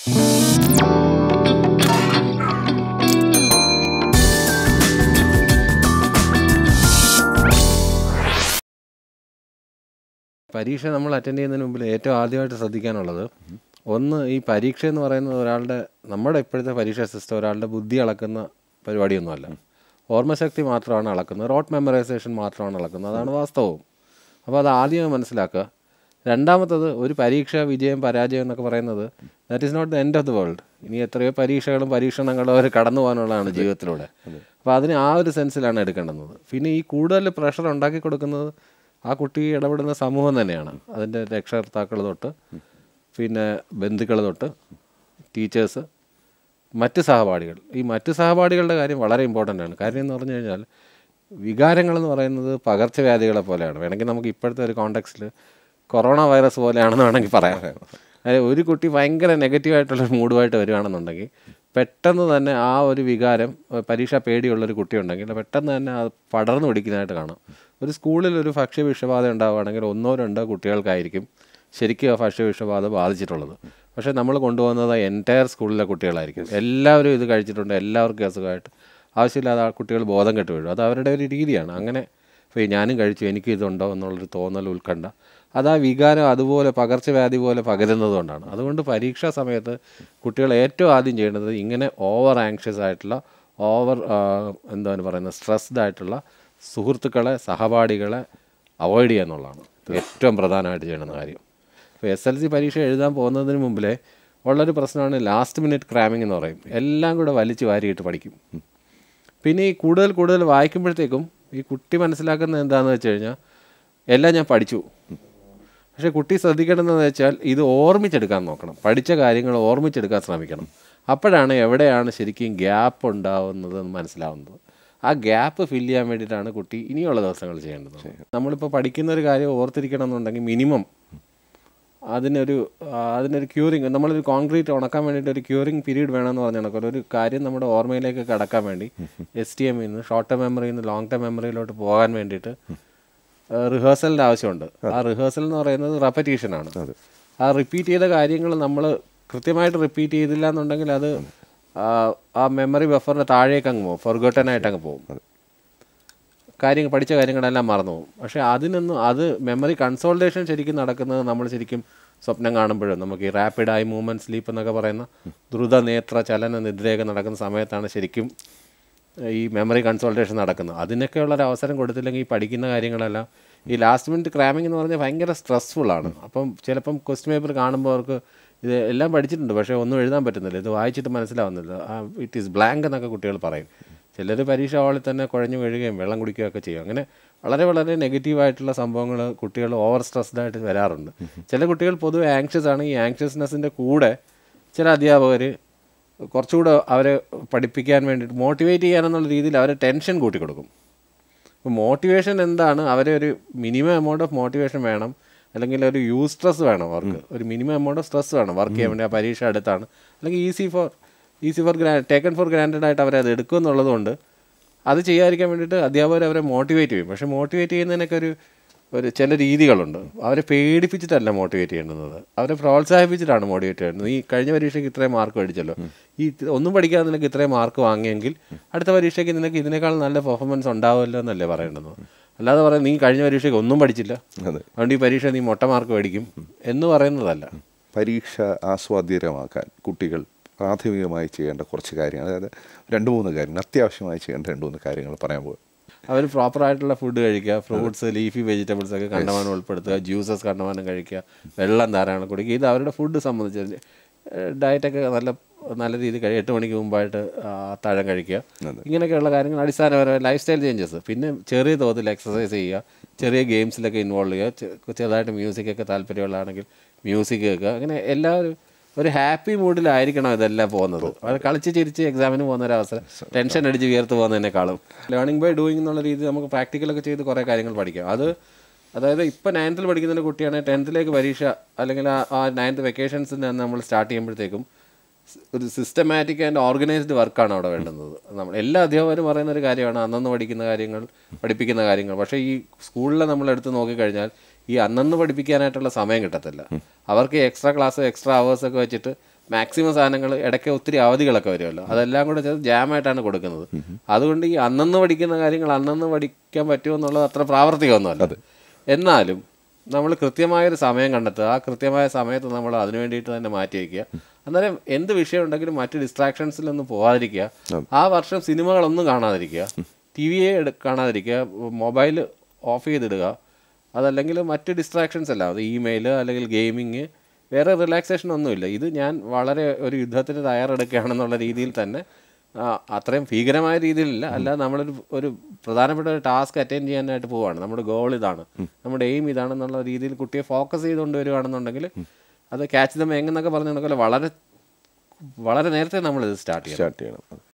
പരീക്ഷ നമ്മൾ അറ്റൻഡ് ചെയ്യുന്നതിന് മുമ്പിൽ ഏറ്റവും ആദ്യമായിട്ട് ശ്രദ്ധിക്കാനുള്ളത് ഒന്ന് ഈ പരീക്ഷ എന്ന് പറയുന്നത് ഒരാളുടെ നമ്മുടെ ഇപ്പോഴത്തെ പരീക്ഷാ സിസ്റ്റം ഒരാളുടെ ബുദ്ധി അളക്കുന്ന പരിപാടിയൊന്നുമല്ല ഓർമ്മശക്തി മാത്രമാണ് അളക്കുന്നത് റോട്ട് മെമ്മറൈസേഷൻ മാത്രമാണ് അളക്കുന്നത് അതാണ് വാസ്തവവും അപ്പോൾ അത് ആദ്യമേ മനസ്സിലാക്കുക രണ്ടാമത്തത് ഒരു പരീക്ഷ വിജയം പരാജയം എന്നൊക്കെ പറയുന്നത് that is not the end of the world ഇനി എത്രയോ പരീക്ഷകളും പരീക്ഷണങ്ങളും അവർ കടന്നു പോകാനുള്ളതാണ് ജീവിതത്തിലൂടെ അപ്പോൾ അതിന് ആ ഒരു സെൻസിലാണ് എടുക്കേണ്ടുന്നത് പിന്നെ ഈ കൂടുതൽ പ്രഷർ ഉണ്ടാക്കി കൊടുക്കുന്നത് ആ കുട്ടി ഇടപെടുന്ന സമൂഹം തന്നെയാണ് അതിൻ്റെ രക്ഷകർത്താക്കൾ തൊട്ട് പിന്നെ ബന്ധുക്കൾ തൊട്ട് ടീച്ചേഴ്സ് മറ്റ് സഹപാഠികൾ ഈ മറ്റ് സഹപാഠികളുടെ കാര്യം വളരെ ഇമ്പോർട്ടൻ്റ് ആണ് കാര്യം എന്ന് പറഞ്ഞു കഴിഞ്ഞാൽ വികാരങ്ങളെന്ന് പറയുന്നത് പകർച്ചവ്യാധികളെ പോലെയാണ് വേണമെങ്കിൽ നമുക്ക് ഇപ്പോഴത്തെ ഒരു കോണ്ടെക്സ്റ്റിൽ കൊറോണ വൈറസ് പോലെയാണെന്ന് വേണമെങ്കിൽ പറയാം അതായത് ഒരു കുട്ടി ഭയങ്കര നെഗറ്റീവായിട്ടുള്ള മൂഡുമായിട്ട് വരികയാണെന്നുണ്ടെങ്കിൽ പെട്ടെന്ന് തന്നെ ആ ഒരു വികാരം ഏഹ് പരീക്ഷ പേടിയുള്ളൊരു കുട്ടി ഉണ്ടെങ്കിൽ പെട്ടെന്ന് തന്നെ അത് പടർന്നു പിടിക്കുന്നതായിട്ട് കാണാം ഒരു സ്കൂളിൽ ഒരു ഭക്ഷ്യ വിഷബാധ ഉണ്ടാവുകയാണെങ്കിൽ ഒന്നോ രണ്ടോ കുട്ടികൾക്കായിരിക്കും ശരിക്കും ആ ഭക്ഷ്യ വിഷബാധ ബാധിച്ചിട്ടുള്ളത് പക്ഷേ നമ്മൾ കൊണ്ടുപോകുന്നത് എൻറ്റയർ സ്കൂളിലെ കുട്ടികളായിരിക്കും എല്ലാവരും ഇത് കഴിച്ചിട്ടുണ്ട് എല്ലാവർക്കും അസുഖമായിട്ട് ആവശ്യമില്ലാതെ ആ കുട്ടികൾ ബോധം കെട്ട് വീഴും അത് അവരുടെ ഒരു രീതിയാണ് അങ്ങനെ ഇപ്പോൾ ഈ ഞാനും കഴിച്ചു എനിക്ക് ഇതുണ്ടോ എന്നുള്ളൊരു തോന്നൽ ഉൾക്കണ്ട അത് ആ വികാരം അതുപോലെ പകർച്ചവ്യാധി പോലെ പകരുന്നതുകൊണ്ടാണ് അതുകൊണ്ട് പരീക്ഷാ സമയത്ത് കുട്ടികൾ ഏറ്റവും ആദ്യം ചെയ്യേണ്ടത് ഇങ്ങനെ ഓവർ ആങ്ഷ്യസ് ആയിട്ടുള്ള ഓവർ എന്താണ് പറയുന്നത് സ്ട്രെസ്ഡ് ആയിട്ടുള്ള സുഹൃത്തുക്കളെ സഹപാഠികളെ അവോയ്ഡ് ചെയ്യുക എന്നുള്ളതാണ് ഏറ്റവും പ്രധാനമായിട്ട് ചെയ്യണമെന്ന കാര്യം ഇപ്പോൾ എസ് എൽ സി പരീക്ഷ എഴുതാൻ പോകുന്നതിന് മുമ്പിലേ ഉള്ളൊരു പ്രശ്നമാണ് ലാസ്റ്റ് മിനിറ്റ് ക്രാമിംഗ് എന്ന് പറയും എല്ലാം കൂടെ വലിച്ചു വാരിയിട്ട് പഠിക്കും പിന്നെ ഈ കൂടുതൽ കൂടുതൽ വായിക്കുമ്പോഴത്തേക്കും ഈ കുട്ടി മനസ്സിലാക്കുന്നത് എന്താണെന്ന് വെച്ച് കഴിഞ്ഞാൽ എല്ലാം ഞാൻ പഠിച്ചു പക്ഷേ കുട്ടി ശ്രദ്ധിക്കേണ്ടതെന്ന് വെച്ചാൽ ഇത് ഓർമ്മിച്ചെടുക്കാൻ നോക്കണം പഠിച്ച കാര്യങ്ങൾ ഓർമ്മിച്ചെടുക്കാൻ ശ്രമിക്കണം അപ്പോഴാണ് എവിടെയാണ് ശരിക്കും ഗ്യാപ്പ് ഉണ്ടാവുന്നത് എന്ന് മനസ്സിലാവുന്നത് ആ ഗ്യാപ്പ് ഫില്ല് ചെയ്യാൻ വേണ്ടിയിട്ടാണ് കുട്ടി ഇനിയുള്ള ദിവസങ്ങൾ ചെയ്യേണ്ടത് നമ്മളിപ്പോൾ പഠിക്കുന്ന ഒരു കാര്യം ഓർത്തിരിക്കണം എന്നുണ്ടെങ്കിൽ മിനിമം അതിനൊരു ആ, അതിനൊരു ക്യൂറിങ് നമ്മളൊരു കോൺക്രീറ്റ് ഉണക്കാൻ വേണ്ടിയിട്ട് ഒരു ക്യൂറിങ് പീരീഡ് വേണമെന്ന് പറഞ്ഞ കണക്ക് ഒരു കാര്യം നമ്മുടെ ഓർമ്മയിലേക്ക് കടക്കാൻ വേണ്ടി എസ് ടി എമ്മിൽ നിന്ന് ഷോർട്ട് ടേം മെമ്മറിയിൽ നിന്ന് ലോങ് ടേം മെമ്മറിയിലോട്ട് പോകാൻ വേണ്ടിയിട്ട് റിഹേഴ്സലിൻ്റെ ആവശ്യമുണ്ട് ആ റിഹേഴ്സൽ എന്ന് പറയുന്നത് റെപ്പറ്റീഷനാണ് ആ റിപ്പീറ്റ് ചെയ്ത കാര്യങ്ങൾ നമ്മൾ കൃത്യമായിട്ട് റിപ്പീറ്റ് ചെയ്തില്ല എന്നുണ്ടെങ്കിൽ അത് ആ, ആ മെമ്മറി ബഫറിൻ്റെ താഴേക്ക് അങ്ങ് പോകും ഫൊർഗോട്ടൻ ആയിട്ട് അങ്ങ് പോകും കാര്യങ്ങൾ പഠിച്ച കാര്യങ്ങളെല്ലാം മറന്നു പോകും പക്ഷേ അതിനൊന്നും അത് മെമ്മറി കൺസോൾട്ടേഷൻ ശരിക്കും നടക്കുന്നത് നമ്മൾ ശരിക്കും സ്വപ്നം കാണുമ്പോഴും നമുക്ക് ഈ റാപ്പിഡ് ആയി മൂവ്മെൻറ്റ് സ്ലീപ്പ് എന്നൊക്കെ പറയുന്ന ദ്രുത നേത്ര ചലന നിദ്രയൊക്കെ നടക്കുന്ന സമയത്താണ് ശരിക്കും ഈ മെമ്മറി കൺസോൾട്ടേഷൻ നടക്കുന്നത് അതിനൊക്കെയുള്ള ഒരു അവസരം കൊടുത്തില്ലെങ്കിൽ ഈ പഠിക്കുന്ന കാര്യങ്ങളെല്ലാം ഈ ലാസ്റ്റ് മിനിറ്റ് ക്രാമിംഗ് എന്ന് പറഞ്ഞാൽ ഭയങ്കര സ്ട്രെസ്ഫുൾ ആണ് അപ്പം ചിലപ്പം ക്വസ്റ്റ്യൻ പേപ്പർ കാണുമ്പോൾ അവർക്ക് ഇത് എല്ലാം പഠിച്ചിട്ടുണ്ട് പക്ഷേ ഒന്നും എഴുതാൻ പറ്റുന്നില്ല ഇത് വായിച്ചിട്ട് മനസ്സിലാവുന്നില്ല ഇറ്റ് ഈസ് ബ്ലാങ്ക് എന്നൊക്കെ കുട്ടികൾ പറയും ചിലർ പരീക്ഷ ഹാളിൽ തന്നെ കുഴഞ്ഞു വീഴുകയും വെള്ളം കുടിക്കുകയൊക്കെ ചെയ്യും അങ്ങനെ വളരെ വളരെ നെഗറ്റീവായിട്ടുള്ള സംഭവങ്ങൾ കുട്ടികൾ ഓവർ സ്ട്രെസ്ഡ് ആയിട്ട് വരാറുണ്ട് ചില കുട്ടികൾ പൊതുവെ ആങ്ഷ്യസ് ആണ് ഈ ആങ്ഷ്യസ്നെസ്സിൻ്റെ കൂടെ ചില അധ്യാപകർ കുറച്ചുകൂടെ അവരെ പഠിപ്പിക്കാൻ വേണ്ടിയിട്ട് മോട്ടിവേറ്റ് ചെയ്യാനെന്നുള്ള രീതിയിൽ അവരെ ടെൻഷൻ കൂട്ടി കൊടുക്കും അപ്പോൾ മോട്ടിവേഷൻ എന്താണ് അവരെ ഒരു മിനിമം എമൗണ്ട് ഓഫ് മോട്ടിവേഷൻ വേണം അല്ലെങ്കിൽ ഒരു യൂസ് സ്ട്രെസ് വേണം അവർക്ക് ഒരു മിനിമം എമൗണ്ട് ഓഫ് സ്ട്രെസ് വേണം വർക്ക് ചെയ്യാൻ വേണ്ടി ആ പരീക്ഷ അടുത്താണ് അല്ലെങ്കിൽ ഈസി ഫോർ ഈസി ഫോർ ഗ്രാ ടേക്കൺ ഫോർ ഗ്രാൻഡഡ് ആയിട്ട് അവരെ അത് എടുക്കും എന്നുള്ളതുകൊണ്ട് അത് ചെയ്യാതിരിക്കാൻ വേണ്ടിയിട്ട് അധ്യാപകർ അവരെ മോട്ടിവേറ്റ് ചെയ്യും പക്ഷേ മോട്ടിവേറ്റ് ചെയ്യുന്നതിനൊക്കെ ഒരു ഒരു ചില രീതികളുണ്ട് അവരെ പേടിപ്പിച്ചിട്ടല്ല മോട്ടിവേറ്റ് ചെയ്യേണ്ടുന്നത് അവരെ പ്രോത്സാഹിപ്പിച്ചിട്ടാണ് മോട്ടിവേറ്റ് ചെയ്യേണ്ടത് ഈ കഴിഞ്ഞ പരീക്ഷയ്ക്ക് ഇത്രയും മാർക്ക് മേടിച്ചല്ലോ ഈ ഇത് ഒന്നും പഠിക്കാതെ നിനക്ക് ഇത്രയും മാർക്ക് വാങ്ങിയെങ്കിൽ അടുത്ത പരീക്ഷയ്ക്ക് നിനക്ക് ഇതിനേക്കാൾ നല്ല പെർഫോമൻസ് ഉണ്ടാവുമല്ലോ എന്നല്ലേ പറയേണ്ടത് അല്ലാതെ പറയാം നീ കഴിഞ്ഞ പരീക്ഷയ്ക്ക് ഒന്നും പഠിച്ചില്ല അതെ അതുകൊണ്ട് ഈ പരീക്ഷ നീ മൊട്ട മാർക്ക് മേടിക്കും എന്ന് പറയുന്നതല്ല പരീക്ഷ ആസ്വാദ്യകരമാക്കാൻ കുട്ടികൾ പ്രാഥമികമായി ചെയ്യേണ്ട കുറച്ച് കാര്യങ്ങൾ അതായത് രണ്ട് മൂന്ന് കാര്യങ്ങൾ അത്യാവശ്യമായി ചെയ്യേണ്ട രണ്ട് മൂന്ന് കാര്യങ്ങൾ പറയാൻ പോകും അവർ പ്രോപ്പറായിട്ടുള്ള ഫുഡ് കഴിക്കുക ഫ്രൂട്ട്സ് ലീഫി വെജിറ്റബിൾസ് ഒക്കെ കണ്ടമാനം ഉൾപ്പെടുത്തുക ജ്യൂസസ് കണ്ടമാനം കഴിക്കുക വെള്ളം ധാരാളം കുടിക്കുക ഇത് അവരുടെ ഫുഡ് സംബന്ധിച്ച് ഡയറ്റൊക്കെ നല്ല നല്ല രീതിയിൽ കഴിയും എട്ട് മണിക്ക് മുമ്പായിട്ട് ആ, അത്താഴം കഴിക്കുക ഇങ്ങനെയൊക്കെയുള്ള കാര്യങ്ങൾ അടിസ്ഥാനപരമായ ലൈഫ് സ്റ്റൈൽ ചേഞ്ചസ് പിന്നെ ചെറിയ തോതിൽ എക്സസൈസ് ചെയ്യുക ചെറിയ ഗെയിംസിലൊക്കെ ഇൻവോൾവ് ചെയ്യുക ചെ- ചെറുതായിട്ട് മ്യൂസിക്കൊക്കെ താല്പര്യമുള്ളതാണെങ്കിൽ മ്യൂസിക് കേൾക്കുക അങ്ങനെ എല്ലാവരും ഒരു ഹാപ്പി മൂഡിലായിരിക്കണം ഇതെല്ലാം പോകുന്നത് അത് കളിച്ച് ചിരിച്ച് എക്സാമിന് പോകുന്ന ഒരു അവസരം ടെൻഷൻ അടിച്ച് വിയർത്ത് പോകുന്നതിനേക്കാളും ലേണിംഗ് ബൈ ഡൂയിങ് എന്നുള്ള രീതി നമുക്ക് പ്രാക്ടിക്കലൊക്കെ ചെയ്ത് കുറേ കാര്യങ്ങൾ പഠിക്കാം അത് അതായത് ഇപ്പോൾ നയൻത്തിൽ പഠിക്കുന്ന ഒരു കുട്ടിയാണെങ്കിൽ ടെൻത്തിലേക്ക് പരീക്ഷ അല്ലെങ്കിൽ ആ- ആ നയൻത്ത് വെക്കേഷൻസിൽ നിന്ന് നമ്മൾ സ്റ്റാർട്ട് ചെയ്യുമ്പോഴത്തേക്കും സ് ഒരു സിസ്റ്റമാറ്റിക് ആൻഡ് ഓർഗനൈസ്ഡ് വർക്കാണ് അവിടെ വേണ്ടുന്നത് നമ്മൾ എല്ലാ അധ്യാപകരും പറയുന്ന ഒരു കാര്യമാണ് അന്നന്ന് പഠിക്കുന്ന കാര്യങ്ങൾ പഠിപ്പിക്കുന്ന കാര്യങ്ങൾ പക്ഷേ ഈ സ്കൂളിൽ നമ്മൾ എടുത്ത് നോക്കിക്കഴിഞ്ഞാൽ ഈ അന്നന്ന് പഠിപ്പിക്കാനായിട്ടുള്ള സമയം കിട്ടത്തില്ല അവർക്ക് എക്സ്ട്രാ ക്ലാസ് എക്സ്ട്രാ അവേഴ്സ് ഒക്കെ വെച്ചിട്ട് മാക്സിമം സാധനങ്ങൾ ഇടയ്ക്ക് ഒത്തിരി അവധികളൊക്കെ വരുമല്ലോ അതെല്ലാം കൂടെ ചേർത്ത് ജാമായിട്ടാണ് കൊടുക്കുന്നത് അതുകൊണ്ട് ഈ അന്നന്ന് പഠിക്കുന്ന കാര്യങ്ങൾ അന്നന്ന് പഠിക്കാൻ പറ്റുമോ എന്നുള്ളത് അത്ര പ്രാവർത്തികമൊന്നുമല്ല എന്നാലും നമ്മൾ കൃത്യമായൊരു സമയം കണ്ടെത്തുക ആ കൃത്യമായ സമയത്ത് നമ്മൾ അതിനു വേണ്ടിയിട്ട് തന്നെ മാറ്റി വയ്ക്കുക അന്നേരം എന്ത് വിഷയം ഉണ്ടെങ്കിലും മറ്റ് ഡിസ്ട്രാക്ഷൻസിലൊന്നും പോകാതിരിക്കുക ആ വർഷം സിനിമകളൊന്നും കാണാതിരിക്കുക ടി വിയെ കാണാതിരിക്കുക മൊബൈൽ ഓഫ് ചെയ്തിടുക അതല്ലെങ്കിൽ മറ്റ് ഡിസ്ട്രാക്ഷൻസ് അല്ല അത് ഇമെയിൽ അല്ലെങ്കിൽ ഗെയിമിങ് വേറെ റിലാക്സേഷൻ ഒന്നുമില്ല ഇത് ഞാൻ വളരെ ഒരു യുദ്ധത്തിന് തയ്യാറെടുക്കുകയാണെന്നുള്ള രീതിയിൽ തന്നെ ആ, അത്രയും ഭീകരമായ രീതിയിലല്ല അല്ലാതെ നമ്മളൊരു ഒരു പ്രധാനപ്പെട്ട ഒരു ടാസ്ക് അറ്റൻഡ് ചെയ്യാനായിട്ട് പോവാണ് നമ്മുടെ ഗോൾ ഇതാണ് നമ്മുടെ എയിം ഇതാണെന്നുള്ള രീതിയിൽ കുട്ടിയെ ഫോക്കസ് ചെയ്തുകൊണ്ട് വരികയാണെന്നുണ്ടെങ്കിൽ അത് ക്യാച്ച് ദം എങ്ങെന്നൊക്കെ പറഞ്ഞ കണക്ക് വളരെ വളരെ നേരത്തെ നമ്മൾ ഇത് സ്റ്റാർട്ട് ചെയ്യണം സ്റ്റാർട്ട് ചെയ്യണം